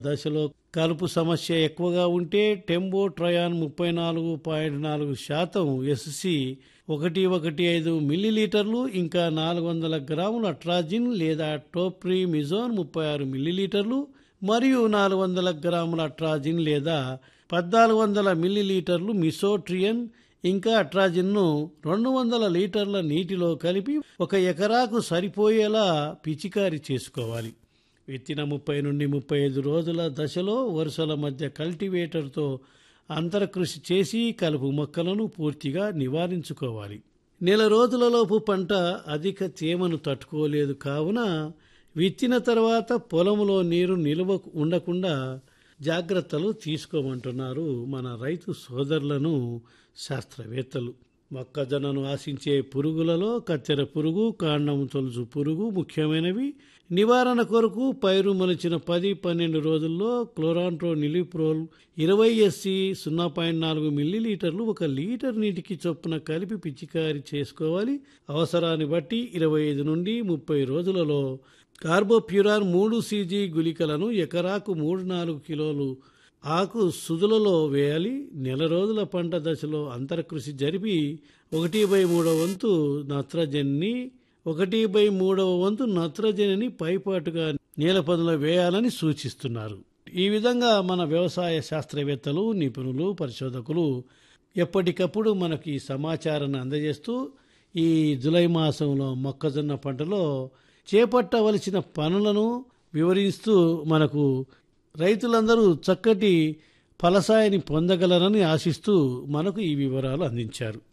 దశలో కలుపు సమస్య ఎక్కువగా ఉంటే టెంబో ట్రయాన్ ముప్పై నాలుగు పాయింట్ నాలుగు శాతం ఎస్సి ఒకటి ఒకటి ఐదు మిల్లీలీటర్లు ఇంకా నాలుగు వందల గ్రాముల అట్రాజిన్ లేదా టోప్రీ మిజోన్ ముప్పై ఆరు మిల్లీలీటర్లు మరియు నాలుగు వందల గ్రాముల అట్రాజిన్ లేదా పద్నాలుగు వందల మిల్లీలీటర్లు మిసోట్రియన్ ఇంకా అట్రాజిన్ను రెండు వందల లీటర్ల నీటిలో కలిపి ఒక ఎకరాకు సరిపోయేలా పిచికారి చేసుకోవాలి విత్తిన ముప్పై నుండి ముప్పై ఐదు రోజుల దశలో వరుసల మధ్య కల్టివేటర్తో అంతరకృషి చేసి కలుపు మొక్కలను పూర్తిగా నివారించుకోవాలి నెల రోజులలోపు పంట అధిక తేమను తట్టుకోలేదు కావున విత్తిన తర్వాత పొలంలో నీరు నిల్వ ఉండకుండా జాగ్రత్తలు తీసుకోమంటున్నారు మన రైతు సోదరులను శాస్త్రవేత్తలు మొక్కజొన్నను ఆశించే పురుగులలో కత్తెర పురుగు కాండం తొలుచు పురుగు ముఖ్యమైనవి నివారణ కొరకు పైరు మొలిచిన పది పన్నెండు రోజుల్లో క్లోరాంట్రో నిలిప్రోల్ ఇరవై ఎస్సి సున్నా పాయింట్ నాలుగు మిల్లీలీటర్లు ఒక లీటర్ నీటికి చొప్పున కలిపి పిచికారి చేసుకోవాలి అవసరాన్ని బట్టి ఇరవై ఐదు నుండి ముప్పై రోజులలో కార్బోప్యూరాన్ మూడు సీజీ గుళికలను ఎకరాకు మూడు నాలుగు కిలోలు ఆకు సుదులలో వేయాలి నెల రోజుల పంట దశలో అంతరకృషి జరిపి ఒకటి బై మూడవ వంతు నత్రజనిని ఒకటి బై మూడవ వంతు నత్రజనిని పైపాటుగా నేలపదులో వేయాలని సూచిస్తున్నారు ఈ విధంగా మన వ్యవసాయ శాస్త్రవేత్తలు నిపుణులు పరిశోధకులు ఎప్పటికప్పుడు మనకి ఈ సమాచారాన్ని అందజేస్తూ ఈ జులై మాసంలో మొక్కజొన్న పంటలో చేపట్టవలసిన పనులను వివరిస్తూ మనకు రైతులందరూ చక్కటి ఫలసాయాన్ని పొందగలరని ఆశిస్తూ మనకు ఈ వివరాలు అందించారు